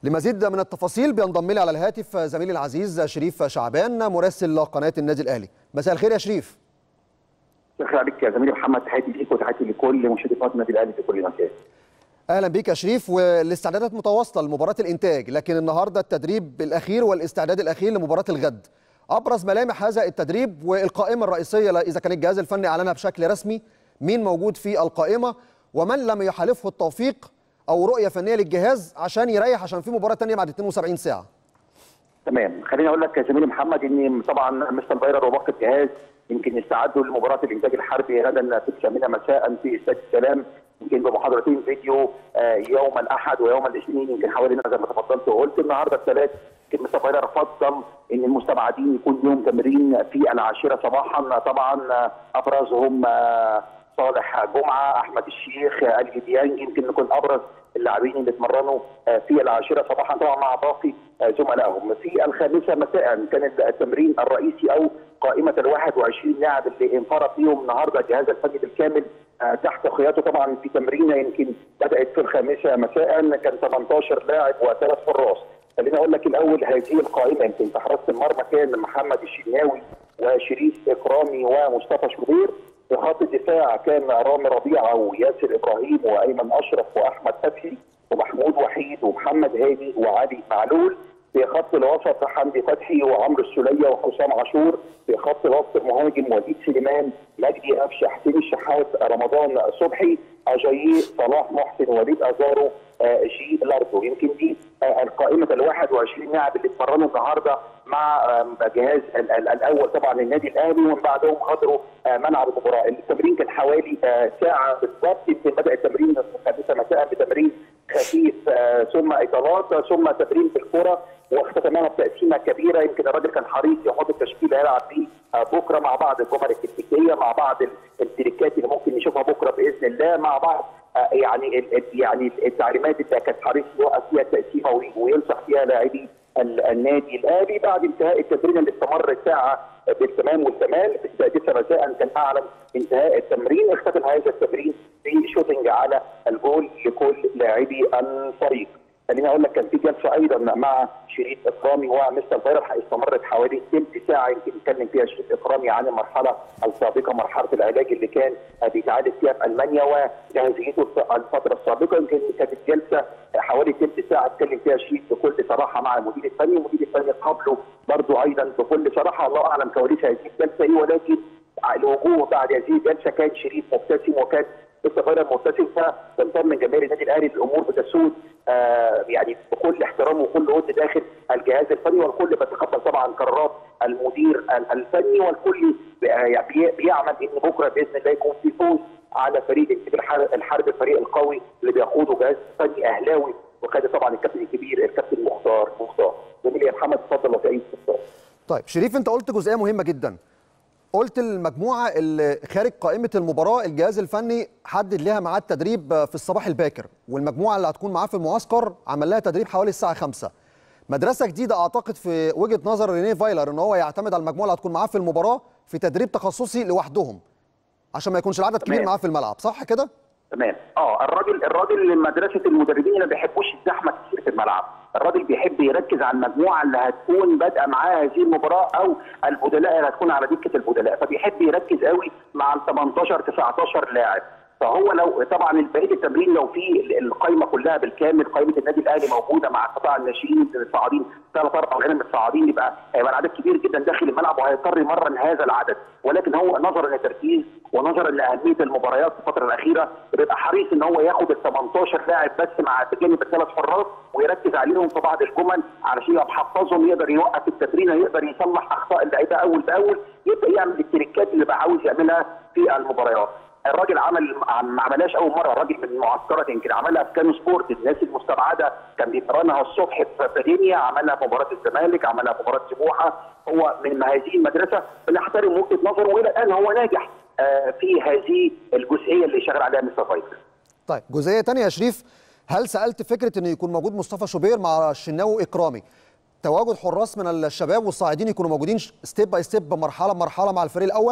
لمزيد من التفاصيل بينضم لي على الهاتف زميلي العزيز شريف شعبان مراسل قناه النادي الاهلي مساء الخير يا شريف شكرا عليك يا زميلي محمد تحياتي ليك وتحياتي لكل مشاهدي قناه النادي الاهلي في كل مكان اهلا بيك يا شريف والاستعدادات متواصله لمباراه الانتاج لكن النهارده التدريب الاخير والاستعداد الاخير لمباراه الغد ابرز ملامح هذا التدريب والقائمه الرئيسيه اذا كان الجهاز الفني اعلنها بشكل رسمي مين موجود في القائمه ومن لم يحالفه التوفيق او رؤيه فنيه للجهاز عشان يريح عشان في مباراه ثانيه بعد 72 ساعه تمام خليني اقول لك يا زميلي محمد ان طبعا مستر فايرر وباقي الجهاز يمكن يستعدوا لمباراه الانتاج الحربي غدا في الثامنه مساء في استاد السلام يمكن بمحاضرتين فيديو يوم الاحد ويوم الاثنين يمكن حوالي زي ما تفضلت وقلت النهارده الثلاث يمكن مستر فايرر فضل ان المستبعدين يكون لهم تمرين في العاشره صباحا طبعا ابرزهم صالح جمعه احمد الشيخ الي ديانج يمكن يكون ابرز اللاعبين اللي اتمرنوا في العاشره صباحا طبعا مع باقي زملائهم في الخامسه مساء كان التمرين الرئيسي او قائمه ال 21 لاعب اللي انفرد بيهم النهارده الجهاز الفني بالكامل تحت قيادته طبعا في تمرينه يمكن بدات في الخامسه مساء كان 18 لاعب وثلاث حراس خليني اقول لك الاول هذه القائمه يمكن في حراسه المرمى كان محمد الشناوي وشريف اكرامي ومصطفى شوبير في خط الدفاع كان رامي ربيعه وياسر ابراهيم وايمن اشرف واحمد فتحي ومحمود وحيد ومحمد هادي وعلي معلول في خط الوسط حمدي فتحي وعمرو السوليه وحسام عاشور في خط الوسط المهاجم وليد سليمان مجدي قفشه حسين الشحات رمضان صبحي اجاييه صلاح محسن وليد ازارو جي لاردو يمكن دي القائمه ال 21 لاعب اللي اتمرنوا النهارده مع جهاز الاول طبعا النادي الاهلي ومن بعدهم غادروا ملعب المباراه التمرين كان حوالي ساعه بالضبط يمكن بدا التمرين الخامسه مساء بتمرين خفيف ثم اطالات ثم تمرين بالكره واختتمها بتقسيمه كبيره يمكن الراجل كان حريص يحط التشكيله يلعب بيه بكره مع بعض الجمل التكتيكيه مع بعض التريكات اللي ممكن نشوفها بكره باذن الله مع بعض يعني يعني التعليمات اللي كانت حريص يوقف فيها التقسيمه وينصح فيها لاعبي النادي الاهلي بعد انتهاء التمرين اللي استمر الساعه بالتمام والكمال في السادسه مساء كان اعلن انتهاء التمرين اختتم هذا التمرين بشوتنج على الجول لكل لاعبي الفريق خليني اقول لك كان في جلسه ايضا مع شريف اكرامي ومستر فايرر استمرت حوالي ثلث ساعه يمكن اتكلم فيها شريف اكرامي عن المرحله السابقه مرحله العلاج اللي كان بيتعالج فيها في المانيا وجاهزيته الفتره السابقه يمكن كانت جلسه حوالي ثلث ساعه اتكلم فيها شريف بكل صراحه مع المدير الفني والمدير الفني قبله برضه ايضا بكل صراحه الله اعلم كواليس هذه الجلسه ايه ولكن الوجوه بعد هذه الجلسه كان شريف مبتسم وكان لسه فايرر مبتسم فتنطمن جماهير النادي الاهلي الامور بتسود آه يعني بكل احترام وكل ود داخل الجهاز الفني والكل بيتقبل طبعا قرارات المدير الفني والكل بيعمل ان بكره باذن الله يكون في فوز على فريق الحرب الفريق القوي اللي بيقوده جهاز فني اهلاوي وكان طبعا الكابتن الكبير الكابتن مختار مختار جميل يا محمد اتفضل وكريم طيب شريف انت قلت جزئيه مهمه جدا قلت المجموعه اللي خارج قائمه المباراه الجهاز الفني حدد لها ميعاد تدريب في الصباح الباكر والمجموعه اللي هتكون معاه في المعسكر عمل لها تدريب حوالي الساعه 5 مدرسه جديده اعتقد في وجهه نظر رينيه فايلر ان هو يعتمد على المجموعه اللي هتكون معاه في المباراه في تدريب تخصصي لوحدهم عشان ما يكونش العدد كبير معاه في الملعب صح كده تمام اه الراجل الراجل مدرسه المدربين اللي ما بيحبوش الزحمه كتير في الملعب الراجل بيحب يركز على المجموعه اللي هتكون بادئه معاه هذه المباراه او البدلاء اللي هتكون على دكه البدلاء فبيحب يركز قوي مع ال 18 19 لاعب فهو لو طبعا بقيه التمرين لو في القائمه كلها بالكامل قائمه النادي الاهلي موجوده مع قطاع الناشئين المتصاعدين ثلاث اربع لعيبه متصاعدين يبقى هيبقى العدد كبير جدا داخل الملعب وهيضطر يمرن هذا العدد ولكن هو نظرا للتركيز ونظرا لاهميه المباريات في الفتره الاخيره بيبقى حريص ان هو ياخد ال 18 لاعب بس مع بجانب الثلاث حراس ويركز عليهم في بعض الجمل علشان يبقى محفظهم يقدر يوقف التمرين يقدر يصلح اخطاء اللعيبه اول باول يبدا يعمل التريكات اللي بقى عاوز يعملها في المباريات الراجل عمل ما عملهاش اول مره الراجل من معسكرات يمكن عملها في كانو سبورت الناس المستبعده كان بيتمرنها الصبح في بادينيا عملها في مباراه الزمالك عملها في مباراه سموحه هو من هذه المدرسه بنحترم وجهه نظره والى الان هو ناجح في هذه الجزئيه اللي شغال عليها مستر فايتر. طيب جزئيه ثانيه يا شريف هل سالت فكره انه يكون موجود مصطفى شوبير مع الشناوي واكرامي تواجد حراس من الشباب والصاعدين يكونوا موجودين ستيب باي ستيب مرحله مرحله مع الفريق الاول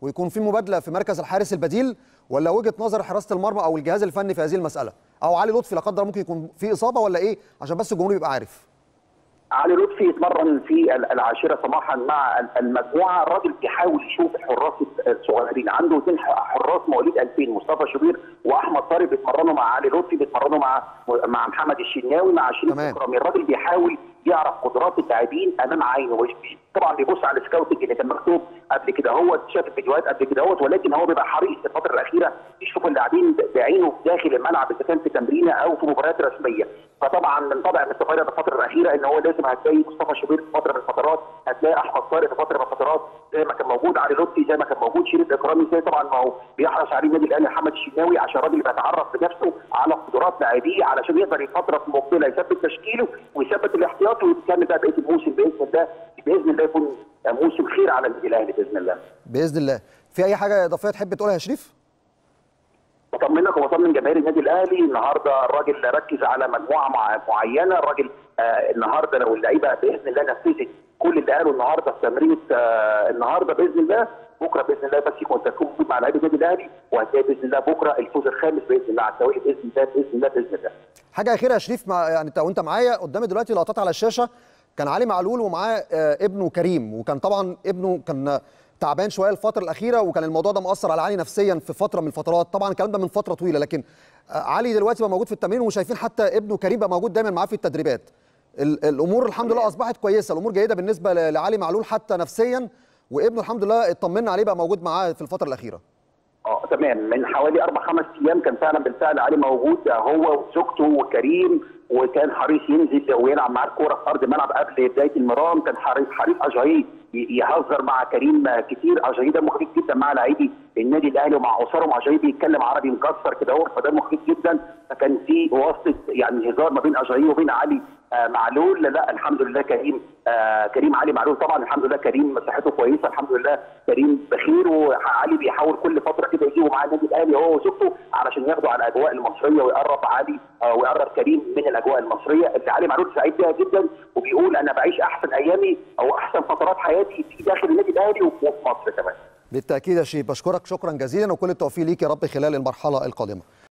ويكون في مبادله في مركز الحارس البديل ولا وجهه نظر حراسه المرمى او الجهاز الفني في هذه المساله او علي لطفي لا قدر ممكن يكون في اصابه ولا ايه عشان بس الجمهور يبقى عارف علي لطفي يتمرن في العاشره صباحا مع المجموعه الراجل بيحاول يشوف الحراس الصغيرين عنده اثنين حراس مواليد 2000 مصطفى شوبير واحمد طارق بيتمرنوا مع علي لطفي بيتمرنوا مع مع محمد الشناوي مع شريف اكرامي الراجل بيحاول يعرف قدرات اللاعبين امام عينه طبعا بيبص على السكاوتنج اللي كان مكتوب قبل كده هو شاف الفيديوهات قبل كده هوت ولكن هو بيبقى حريص في الفتره الاخيره يشوف اللاعبين بعينه داخل الملعب اذا كان في تمرينه او في مباريات رسميه فطبعا من طبع مستر الفتره الاخيره ان هو لازم هتلاقي مصطفى شوبير في فتره من الفترات هتلاقي احمد طارق في فتره من الفترات زي ما كان موجود علي لطفي زي ما كان موجود شريف اكرامي زي طبعا ما هو بيحرص عليه النادي الاهلي محمد الشناوي عشان الراجل يبقى يتعرف بنفسه على قدرات لاعبيه علشان يقدر الفتره المقبله يثبت تشكيله ويثبت الاحتياطي ويكمل بقى بقيه الموسم باذن الله باذن الله يكون موسم خير على النادي الاهلي باذن الله باذن الله في اي حاجه اضافيه تحب تقولها يا شريف بطمنك وبطمن جماهير النادي الاهلي النهارده الراجل ركز على مجموعه مع معينه الراجل آه النهارده لو اللعيبه باذن الله نفذت كل اللي قاله النهارده في تمرينه آه النهارده باذن الله بكره باذن الله بس يكون تكون موجود مع لعيبه النادي الاهلي وهتلاقي باذن الله بكره الفوز الخامس باذن الله على التوالي باذن الله باذن الله باذن الله. حاجه اخيره يا شريف مع يعني انت وانت معايا قدامي دلوقتي لقطات على الشاشه كان علي معلول ومعاه ابنه كريم وكان طبعا ابنه كان تعبان شويه الفتره الاخيره وكان الموضوع ده مؤثر على علي نفسيا في فتره من الفترات طبعا الكلام ده من فتره طويله لكن علي دلوقتي بقى موجود في التمرين وشايفين حتى ابنه كريم بقى موجود دايما معاه في التدريبات الامور الحمد لله اصبحت كويسه الامور جيده بالنسبه لعلي معلول حتى نفسيا وابنه الحمد لله اطمنا عليه بقى موجود معاه في الفتره الاخيره اه تمام من حوالي اربع خمس ايام كان فعلا بالفعل علي موجود هو وزوجته وكريم وكان حريص ينزل ويلعب معاه الكوره في ارض الملعب قبل بدايه المرام كان حريص حريص اجاي يهزر مع كريم كتير اجاي ده خفيف جدا مع لاعبي النادي الاهلي ومع اسرهم اجاي بيتكلم عربي مكسر كده هو فده خفيف جدا فكان في واسطه يعني هزار ما بين اجاي وبين علي آه معلول لا الحمد لله كريم آه كريم علي معلول طبعا الحمد لله كريم صحته كويسه الحمد لله كريم بخير وعلي بيحاول كل فتره كده يجيبه معاه النادي الاهلي هو وزوجته علشان ياخدوا على الاجواء المصريه ويقرب علي آه ويقرب كريم من الاجواء المصريه اللي علي معلول سعيد بيها جدا وبيقول انا بعيش احسن ايامي او احسن فترات حياتي في داخل النادي الاهلي وفي مصر كمان. بالتاكيد يا شيخ بشكرك شكرا جزيلا وكل التوفيق ليك يا رب خلال المرحله القادمه.